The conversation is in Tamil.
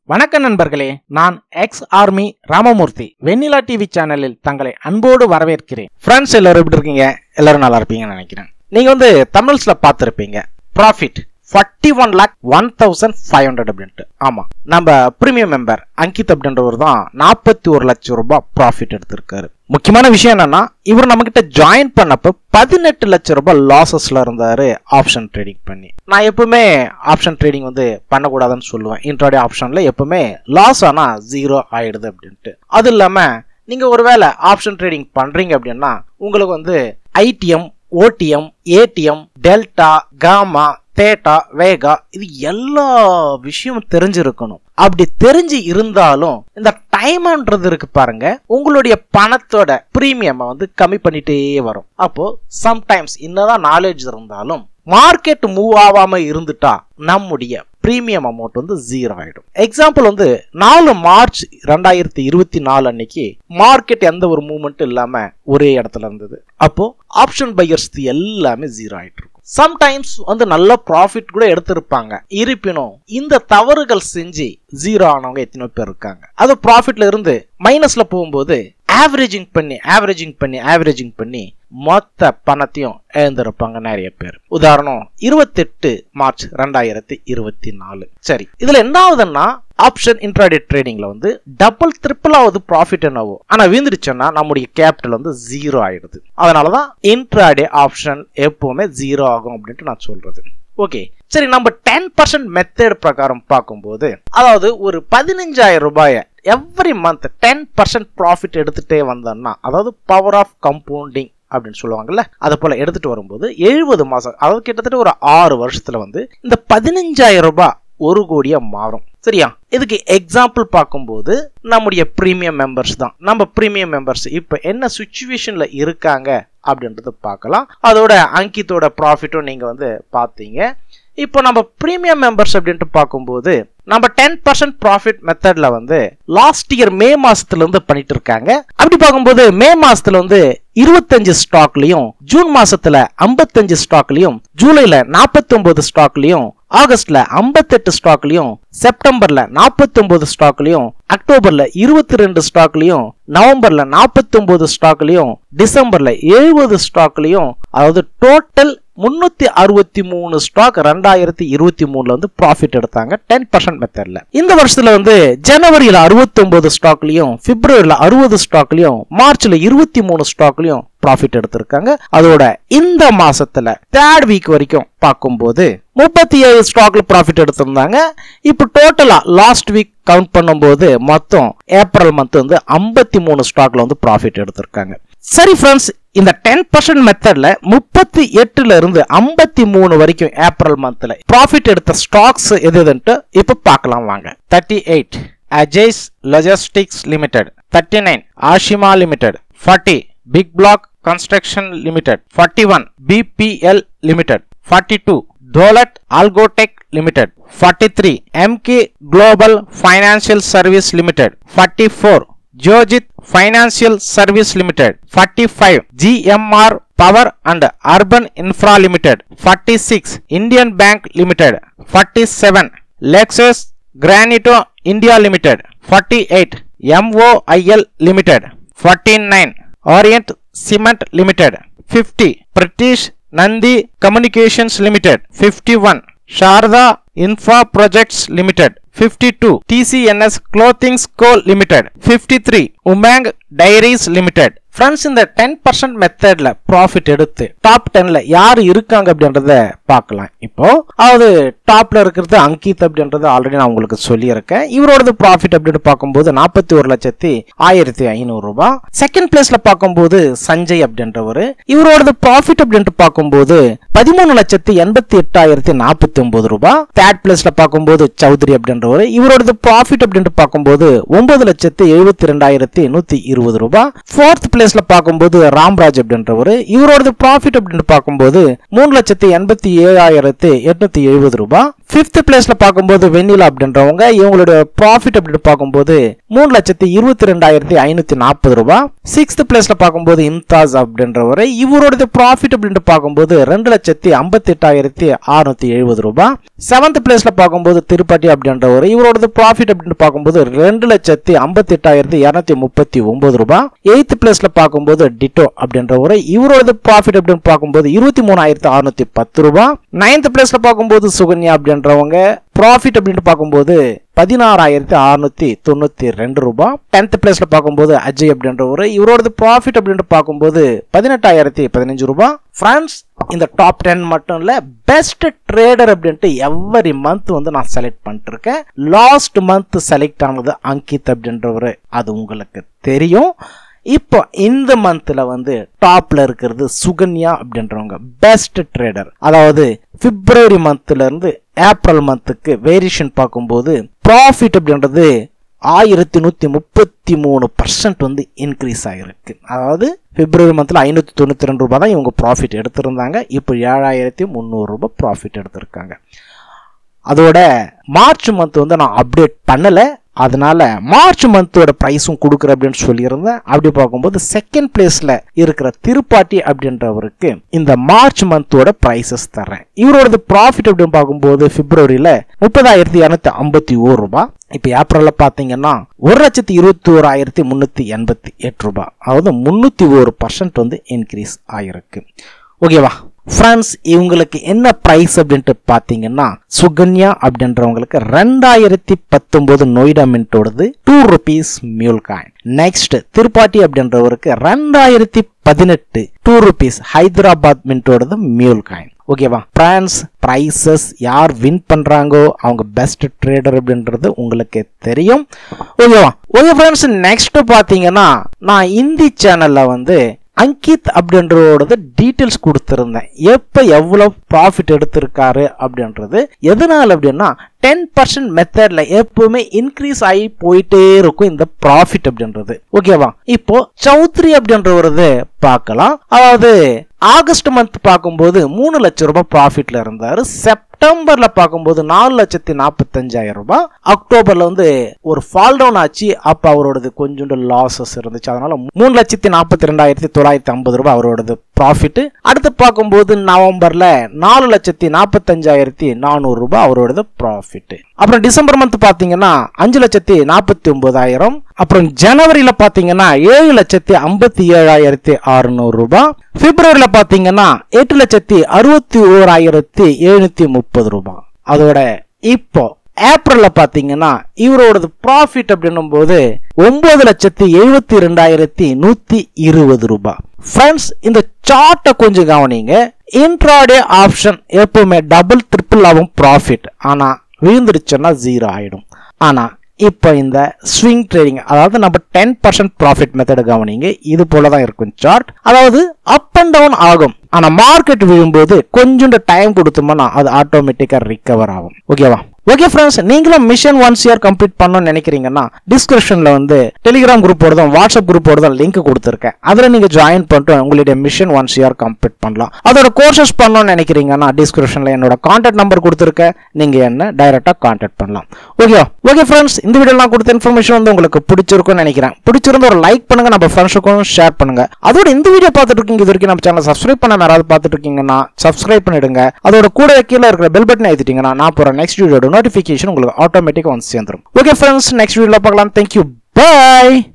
வணக்கம் நண்பர்களே நான் ex army Ramamoorthy Vennila TV சேனலில் தங்களை அன்போடு வரவேற்கிறேன் ஃப்ரெண்ட்ஸ் எல்லாரும் எப்படி இருக்கீங்க எல்லாரும் நல்லா இருப்பீங்கன்னு நினைக்கிறேன் நீங்க வந்து தமிழ்ஸ்ல பார்த்துருப்பீங்க profit forty one lakh one thousand five hundred அப்படின்ட்டு ஆமா நம்ம பிரீமியம் மெம்பர் அங்கித் அப்படின்றவர் தான் நாற்பத்தி ஒரு லட்சம் ரூபாய் ப்ராஃபிட் எடுத்திருக்காரு முக்கியமான விஷயம் என்னன்னா இவர் நம்ம கிட்ட ஜாயின் பண்ணப்ப பதினெட்டு லட்சம் ரூபாய் லாசஸ்ல இருந்தாரு ஆப்ஷன் ட்ரேடிங் பண்ணி நான் எப்பவுமே ஆப்ஷன் ட்ரேடிங் வந்து பண்ணக்கூடாதுன்னு சொல்லுவேன் இன்ட்ராடே ஆப்ஷன்ல எப்பவுமே லாஸ் ஆனா ஜீரோ ஆயிடுது அப்படின்ட்டு அது இல்லாம நீங்க ஒருவேளை ஆப்ஷன் ட்ரேடிங் பண்றீங்க அப்படின்னா உங்களுக்கு வந்து ITM OTM ATM delta gamma theta vega இது எல்லா விஷயமும் தெரிஞ்சிருக்கணும் அப்படி தெரிஞ்சு இருந்தாலும் இந்த டைம்ன்றது இருக்கு பாருங்க உங்களுடைய பணத்தோட பிரீமியம் வந்து கம்மி பண்ணிட்டே வரும் அப்போ சம்டைம்ஸ் என்னதான் நாலேஜ் இருந்தாலும் மார்க்கெட் மூவ் ஆகாம இருந்துட்டா நம்முடைய பிரீமியம் அமௌண்ட் வந்து ஜீரோ ஆயிடும் எக்ஸாம்பிள் வந்து நாலு மார்ச் ரெண்டாயிரத்தி இருபத்தி நாலு அன்னைக்கு மார்க்கெட் எந்த ஒரு மூவ்மெண்ட் இல்லாம ஒரே இடத்துல இருந்தது அப்போ ஆப்ஷன் பையர்ஸ் எல்லாமே ஜீரோ ஆயிட்டு இருக்கும் சம்டைம்ஸ் வந்து நல்ல ப்ராஃபிட் கூட எடுத்திருப்பாங்க இருப்பினும் இந்த தவறுகள் செஞ்சு ஜீரோ ஆனவங்க எத்தனை பேர் இருக்காங்க அது ப்ராஃபிட்ல இருந்து மைனஸ்ல போகும்போது ஆவரேஜிங் பண்ணி ஆவரேஜிங் பண்ணி ஆவரேஜிங் பண்ணி மொத்த பணத்தையும் இழந்திருப்பாங்க நிறைய பேர் உதாரணம் இருபத்தெட்டு மார்ச் ரெண்டாயிரத்தி இருபத்தி நாலு சரி இதுல என்ன ஆகுதுன்னா ஆப்ஷன் இன்ட்ராடே ட்ரேடிங்ல வந்து டபுள் ட்ரிபிள் ஆகுது ப்ராஃபிட் என்னவோ ஆனா வீந்துருச்சுன்னா நம்முடைய கேபிட்டல் வந்து ஜீரோ ஆயிடுது அதனாலதான் இன்ட்ராடே ஆப்ஷன் எப்பவுமே ஜீரோ ஆகும் அப்படின்ட்டு நான் சொல்றது ஓகே சரி நம்ம டென் பர்சன்ட் மெத்தட் பிரகாரம் பார்க்கும்போது அதாவது ஒரு பதினஞ்சாயிரம் ரூபாயை every month ten percent profit எடுத்துட்டே வந்தோம்னா அதாவது பவர் ஆஃப் கம்பவுண்டிங் அப்படின்னு சொல்லுவாங்கல்ல அதை போல எடுத்துட்டு வரும்போது எழுபது மாசம் அதாவது கிட்டத்தட்ட ஒரு ஆறு வருஷத்துல வந்து இந்த பதினஞ்சாயிரம் ரூபாய் ஒரு கோடியா மாறும் சரியா இதுக்கு எக்ஸாம்பிள் பார்க்கும்போது நம்முடைய ப்ரீமியம் மெம்பர்ஸ் தான் நம்ம ப்ரீமியம் மெம்பர்ஸ் இப்போ என்ன சுச்சுவேஷன்ல இருக்காங்க அப்படின்றது பார்க்கலாம் அதோட அங்கித்தோட ப்ராஃபிட்டும் நீங்க வந்து பார்த்தீங்க இப்போ நம்ம ப்ரீமியம் மெம்பர்ஸ் அப்படின்ட்டு பார்க்கும்போது நம்ம டென் பர்சன்ட் ப்ராஃபிட் மெத்தட்ல வந்து லாஸ்ட் இயர் மே மாசத்துல இருந்து பண்ணிட்டு இருக்காங்க அப்படி பார்க்கும்போது மே மாசத்துல வந்து இருபத்தஞ்சு ஸ்டாக்லயும் ஜூன் மாசத்துல ஐம்பத்தஞ்சு ஸ்டாக்லயும் ஜூலைல நாற்பத்தி ஒன்பது ஸ்டாக்லயும் ஆகஸ்ட்ல ஐம்பத்தெட்டு ஸ்டாக்லயும் செப்டம்பர்ல நாற்பத்தி ஒன்பது ஸ்டாக்லயும் அக்டோபர்ல இருபத்தி ரெண்டு ஸ்டாக்லயும் நவம்பர்ல நாற்பத்தி ஒன்பது ஸ்டாக்லயும் டிசம்பர்ல எழுபது ஸ்டாக்லயும் அதாவது டோட்டல் முன்னூத்தி அறுபத்தி மூணு ஸ்டாக் ரெண்டாயிரத்தி இருபத்தி மூணுல வந்து ப்ராஃபிட் எடுத்தாங்க டென் பர்சன்ட் மெத்தட்ல இந்த வருஷத்துல வந்து ஜனவரியில அறுபத்தி ஒன்பது ஸ்டாக்லயும் பிப்ரவரியில அறுபது ஸ்டாக்லயும் மார்ச்ல இருபத்தி மூணு ஸ்டாக்லயும் ப்ராஃபிட் எடுத்திருக்காங்க அதோட இந்த மாசத்துல தேர்ட் வீக் வரைக்கும் பார்க்கும்போது முப்பத்தி ஏழு ஸ்டாக்ல ப்ராஃபிட் எடுத்திருந்தாங்க இப்போ டோட்டலா லாஸ்ட் வீக் கவுண்ட் பண்ணும்போது மொத்தம் ஏப்ரல் மந்த் வந்து ஐம்பத்தி மூணு ஸ்டாக்ல வந்து ப்ராஃபிட் எடுத்திருக்காங்க சரி ஃப்ரெண்ட்ஸ் இந்த டென் பர்சன்ட் மெத்தட்ல முப்பத்தி எட்டுல இருந்து ஐம்பத்தி மூணு வரைக்கும் ஏப்ரல் மந்த்ல ப்ராஃபிட் எடுத்த ஸ்டாக்ஸ் எது எதுன்ட்டு இப்போ பார்க்கலாம் வாங்க thirty eight Aegis logistics limited thirty nine Ashima limited forty big block construction limited forty one BPL limited forty two Dolat Algotech limited forty three Emkay global financial service limited forty four Geojit financial service limited forty five GMR power and urban infra limited forty six Indian bank limited forty seven Lexus Granito India limited forty eight MOIL limited forty nine Orient cement limited fifty British Nandi communications limited fifty one Sharda infra projects limited 52 TCNS Clothing Co Limited 53 Umang Dairies Limited friends இந்த டென் பர்சன்ட் மெத்தட்ல ப்ராஃபிட் எடுத்து டாப் டென்ல யார் இருக்காங்க அப்படின்றத பார்க்கலாம் இப்போ அதாவது டாப்ல இருக்கிறது அங்கித் அப்படின்றது ஆல்ரெடி நான் உங்களுக்கு சொல்லியிருக்கேன் இவரோடது ப்ராஃபிட் அப்படின்னு பார்க்கும்போது நாற்பத்தி ஒரு லட்சத்தி ஆயிரத்தி ஐநூறு ரூபாய் செகண்ட் பிளேஸ்ல பார்க்கும்போது சஞ்சய் அப்படின்றவர் இவரோடது ப்ராஃபிட் அப்படின்ட்டு பார்க்கும்போது பதிமூணு லட்சத்தி எண்பத்தி எட்டாயிரத்தி நாற்பத்தி ஒன்பது ரூபாய் தேர்ட் பிளேஸ்ல பார்க்கும்போது சௌத்ரி அப்படின்றவர் இவரோடது ப்ராஃபிட் அப்படின்ட்டு பார்க்கும்போது ஒன்பது லட்சத்தி எழுபத்தி ரெண்டாயிரத்தி நூத்தி இருபது ரூபாய் ஃபோர்த் பிளேஸ்ல பார்க்கும்போது ராம்ராஜ் அப்படின்றவர் இவரோடது ப்ராஃபிட் அப்படின்னு பார்க்கும்போது மூணு லட்சத்தி எண்பத்தி ஏழாயிரத்தி எட்நூத்தி எழுபது ரூபாய் ஃபிஃப்த் பிளேஸ்ல பார்க்கும்போது வெண்ணிலா அப்படின்றவங்க இவங்களோட ப்ராஃபிட் அப்படின்னு பார்க்கும்போது மூணு லட்சத்தி இருபத்தி ரெண்டாயிரத்தி ஐநூத்தி நாற்பது ரூபாய் சிக்ஸ்த் பிளேஸ்ல பார்க்கும்போது இம்தாஸ் அப்படின்றவர் இவரோட ப்ராஃபிட் அப்படின்ட்டு பார்க்கும்போது ரெண்டு லட்சத்தி ஐம்பத்தி எட்டாயிரத்தி அறுநூத்தி எழுபது ரூபாய் செவன்த் பிளேஸ்ல பார்க்கும்போது திருப்பதி அப்படின்ற அப்படின்றவர் இவரோடது ப்ராஃபிட் அப்படின்னு பார்க்கும்போது ரெண்டு லட்சத்தி ஐம்பத்தி எட்டாயிரத்தி இரநூத்தி முப்பத்தி ஒன்பது ரூபாய் எயித் பிளேஸ்ல பார்க்கும்போது டிட்டோ அப்படின்றவர் இவரோடது ப்ராஃபிட் அப்படின்னு பார்க்கும்போது இருபத்தி மூணாயிரத்தி அறுநூத்தி பத்து ரூபாய் நைன்த் பிளேஸ்ல பார்க்கும்போது சுகன்யா அப்படின்றவங்க ப்ராஃபிட் அப்படின்னு பார்க்கும்போது பதினாறாயிரத்தி அறுநூத்தி தொண்ணூத்தி ரெண்டு ரூபாய் டென்த் பிளேஸ்ல பார்க்கும்போது அஜய் அப்படின்றவர் இவரோடது ப்ராஃபிட் அப்படின்னு பார்க்கும்போது பதினெட்டாயிரத்தி பதினஞ்சு ரூபாய் ஃப்ரான்ஸ் இந்த டாப் டென் மட்டும் இல்ல பெஸ்ட் ட்ரேடர் அப்படின்ட்டு எவ்வரி மந்த் வந்து நான் செலக்ட் பண்ணிட்டு இருக்கேன் லாஸ்ட் மந்த் செலக்ட் ஆனது அங்கித் அப்படின்றவர் அது உங்களுக்கு தெரியும் இப்போ இந்த மந்த்ல வந்து டாப்ல இருக்கிறது சுகன்யா அப்படின்றவங்க பெஸ்ட் ட்ரேடர் அதாவது பிப்ரவரி மந்த்ல இருந்து ஏப்ரல் மந்த்துக்கு வேரியேஷன் பார்க்கும்போது ப்ராஃபிட் அப்படின்றது ஆயிரத்தி நூற்றி முப்பத்தி மூணு பர்சன்ட் வந்து இன்க்ரீஸ் ஆகிருக்கு அதாவது பிப்ரவரி மந்தில் ஐநூற்றி தொண்ணூற்றி ரெண்டு ரூபாய் தான் இவங்க ப்ராஃபிட் எடுத்திருந்தாங்க இப்போ ஏழாயிரத்தி முந்நூறு ரூபாய் ப்ராஃபிட் எடுத்திருக்காங்க அதோட மார்ச் மந்த் வந்து நான் அப்டேட் பண்ணலை அதனால மார்ச் மந்தோட ப்ரைஸும் கொடுக்குறேன் அப்படின்னு சொல்லியிருந்தேன் அப்படி பார்க்கும்போது செகண்ட் பிளேஸ்ல இருக்கிற திருப்பாட்டி அப்படின்றவருக்கு இந்த மார்ச் மந்தோட ப்ரைஸஸ் தர்றேன் இவரோடது ப்ராஃபிட் அப்படின்னு பார்க்கும்போது பிப்ரவரியில முப்பதாயிரத்தி இரநூத்தி ஐம்பத்தி ஓரு ரூபாய் இப்போ ஏப்ரல்ல பார்த்தீங்கன்னா ஒரு லட்சத்தி இருபத்தி ஓராயிரத்தி முந்நூற்றி எண்பத்தி எட்டு ரூபாய் அதாவது முந்நூற்றி ஒரு பர்சன்ட் வந்து இன்க்ரீஸ் ஆகிருக்கு ஓகேவா ஃப்ரெண்ட்ஸ் இவங்களுக்கு என்ன ப்ரைஸ் அப்படின்ட்டு பார்த்தீங்கன்னா சுகன்யா அப்படின்றவங்களுக்கு ரெண்டாயிரத்தி பத்தொன்பது நொய்டா மின்ட்டோடது two rupees mule coin next Tirupati அப்படின்றவருக்கு ரெண்டாயிரத்தி பதினெட்டு டூ ருபீஸ் ஹைதராபாத் மின்ட்டோடது மியூல் காயின் ஓகேவா பிரான்ஸ் ப்ரைசஸ் யார் வின் பண்றாங்கோ அவங்க பெஸ்ட் ட்ரேடர் அப்படின்றது உங்களுக்கு தெரியும் ஓகேவா ஓகே ஃப்ரெண்ட்ஸ் நெக்ஸ்ட் பார்த்தீங்கன்னா நான் இந்தி சேனல்ல வந்து அங்கித் அப்படின்றவோடது டீட்டெயில்ஸ் கொடுத்துருந்தேன் எப்போ எவ்வளோ ப்ராஃபிட் எடுத்திருக்காரு அப்படின்றது எதனால அப்படின்னா டென் பர்சன்ட் மெத்தட்ல எப்பவுமே இன்க்ரீஸ் ஆகி போயிட்டே இருக்கும் இந்த ப்ராஃபிட் அப்படின்றது ஓகேவா இப்போ சௌத்ரி அப்படின்றவரது பார்க்கலாம் அதாவது ஆகஸ்ட் மந்த் பார்க்கும்போது மூணு லட்சம் ரூபாய் ப்ராஃபிட்ல இருந்தாரு செப்டம்பர்ல பார்க்கும்போது நாலு லட்சத்தி நாற்பத்தஞ்சாயிரம் ரூபாய் அக்டோபர்ல வந்து ஒரு ஃபால் டவுன் ஆச்சு அப்ப அவரோடது கொஞ்சோண்டு லாசஸ் இருந்துச்சு அதனால மூணு லட்சத்தி நாற்பத்தி ரெண்டாயிரத்தி தொள்ளாயிரத்தி ஐம்பது ரூபாய் அவரோடது ப்ராஃபிட் அடுத்து பார்க்கும்போது நவம்பர்ல நாலு லட்சத்தி நாற்பத்தஞ்சாயிரத்தி நானூறு ரூபாய் அவரோடது ப்ராஃபிட் அப்புறம் டிசம்பர் மந்த் பாத்தீங்கன்னா அஞ்சு லட்சத்தி நாற்பத்தி ஒன்பதாயிரம் அப்புறம் ஜனவரியில பாத்தீங்கன்னா ஏழு லட்சத்தி ஐம்பத்தி ஏழாயிரத்தி அறுநூறு ரூபாய் பிப்ரவரியில பாத்தீங்கன்னா எட்டு லட்சத்தி அறுபத்தி ஓராயிரத்தி எழுநூத்தி முப்பது ரூபாய் அதோட இப்போ ஏப்ரல்ல பாத்தீங்கன்னா இவரோடது ப்ராஃபிட் அப்படின்னும் போது ஒன்பது லட்சத்தி எழுபத்தி ரெண்டாயிரத்தி நூத்தி இருபது ரூபாய் ஃப்ரெண்ட்ஸ் இந்த சார்ட்டை கொஞ்சம் கவனிங்க இன்ட்ராடே ஆப்ஷன் எப்பவுமே டபுள் ட்ரிபிள் ஆகும் ப்ராஃபிட் ஆனா விழுந்துருச்சுன்னா ஜீரோ ஆயிடும் ஆனா இப்போ இந்த ஸ்விங் ட்ரேடிங் அதாவது நம்ம டென் பர்சன்ட் ப்ராஃபிட் மெத்தட் கவனிங்க இது போல தான் இருக்கும் சார்ட் அதாவது அப் அண்ட் டவுன் ஆகும் ஆனா மார்க்கெட் விழும்போது கொஞ்சோண்டு டைம் கொடுத்தோம்னா அது ஆட்டோமேட்டிக்கா ரிகவர் ஆகும் ஓகேவா ஓகே ஃப்ரெண்ட்ஸ் நீங்களும் மிஷன் ஒன்ஸ் இயர் கம்ப்ளீட் பண்ணணும்னு நினைக்கிறீங்கன்னா டிஸ்கிரிப்ஷன்ல வந்து டெலிகிராம் குரூப்போட வாட்ஸ்அப் குரூப்போட லிங்க் கொடுத்துருக்கேன் அதுல நீங்க ஜாயின் பண்ணிட்டு உங்களுடைய மிஷன் ஒன்ஸ் இயர் கம்ப்ளீட் பண்ணலாம் அதோட கோர்சஸ் பண்ணணும்னு நினைக்கிறீங்கன்னா டிஸ்கிரிப்ஷன்ல என்னோட கான்டாக்ட் நம்பர் கொடுத்துருக்கேன் நீங்க என்ன டைரக்டா கான்டாக்ட் பண்ணலாம் ஓகே ஓகே ஃப்ரெண்ட்ஸ் இந்த வீடியோலாம் கொடுத்த இன்ஃபர்மேஷன் வந்து உங்களுக்கு பிடிச்சிருக்கும்னு நினைக்கிறேன் பிடிச்சிருந்த ஒரு லைக் பண்ணுங்க நம்ம ஃப்ரெண்ட்ஸுக்கும் ஷேர் பண்ணுங்க அதோட இந்த வீடியோ பார்த்துட்டு இருக்கீங்க இது வரைக்கும் நம்ம சேனல் சப்ஸ்கிரைப் பண்ண யாராவது பார்த்துட்டு இருக்கீங்கன்னா சப்ஸ்கிரைப் பண்ணிடுங்க அதோட கூட கீழே இருக்கிற பெல் பட்டன் ஏற்றிட்டீங்கன்னா நான் போற நெக்ஸ்ட் வீடியோட நோட்டிஃபிகேஷன் உங்களுக்கு ஆட்டோமேட்டிக்காக வந்து சேர்ந்துரும் ஓகே ஃப்ரெண்ட்ஸ் நெக்ஸ்ட் வீடியோவில் பார்க்கலாம் தேங்க்யூ பாய்